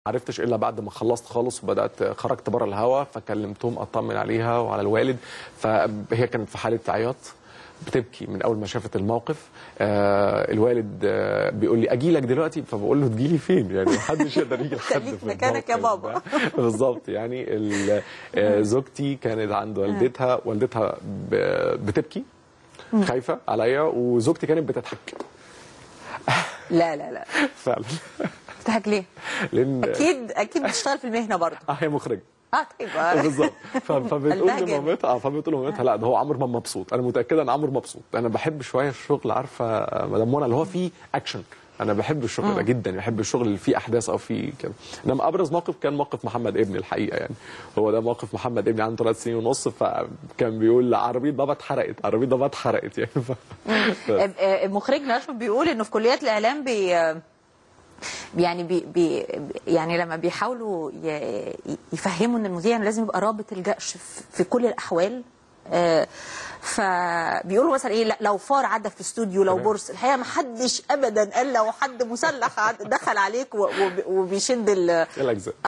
عرفتش الا بعد ما خلصت خالص وبدات خرجت بره الهوا فكلمتهم اطمن عليها وعلى الوالد فهي كانت في حاله عياط بتبكي من اول ما شافت الموقف آه الوالد آه بيقول لي اجي لك دلوقتي فبقول له تجي لي فين يعني محدش يقدر يجي لحد خليك في مكانك يا الموقف بابا. ده. بالظبط يعني ال- آه زوجتي كانت عند والدتها والدتها ب- بتبكي خايفه عليا وزوجتي كانت بتضحك لا لا لا فعلا بتضحك ليه؟ لان اكيد اكيد بتشتغل في المهنه برضه اه هي مخرجه اه طيب آه. بالظبط ف- فبتقول قلبها جامد. لمامتها اه فبتقول لمامتها لا ده هو عمرو ما مبسوط انا متاكده ان عمرو مبسوط انا بحب شويه الشغل عارفه آه، مدام منى اللي هو فيه اكشن انا بحب الشغل ده جدا بحب الشغل اللي فيه احداث او فيه كده انما ابرز موقف كان موقف محمد ابني الحقيقه يعني هو ده موقف محمد ابني عنده ثلاث سنين ونص فكان بيقول عربيه بابا اتحرقت عربيه بابا اتحرقت يعني ف... ف... آه، آه، مخرجنا اشرف بيقول انه في كليات الاعلام بي آه، يعني بي بي يعني لما بيحاولوا ي- يفهموا ان المذيع لازم يبقى رابط الجأش في- في كل الاحوال آه، فبيقولوا مثلا ايه لا لو فار عدى في استوديو لو تمام. بورس الحقيقه ما حدش ابدا قال لو حد مسلح عد- دخل عليك و- وب- وبيشد ال- الاجزاء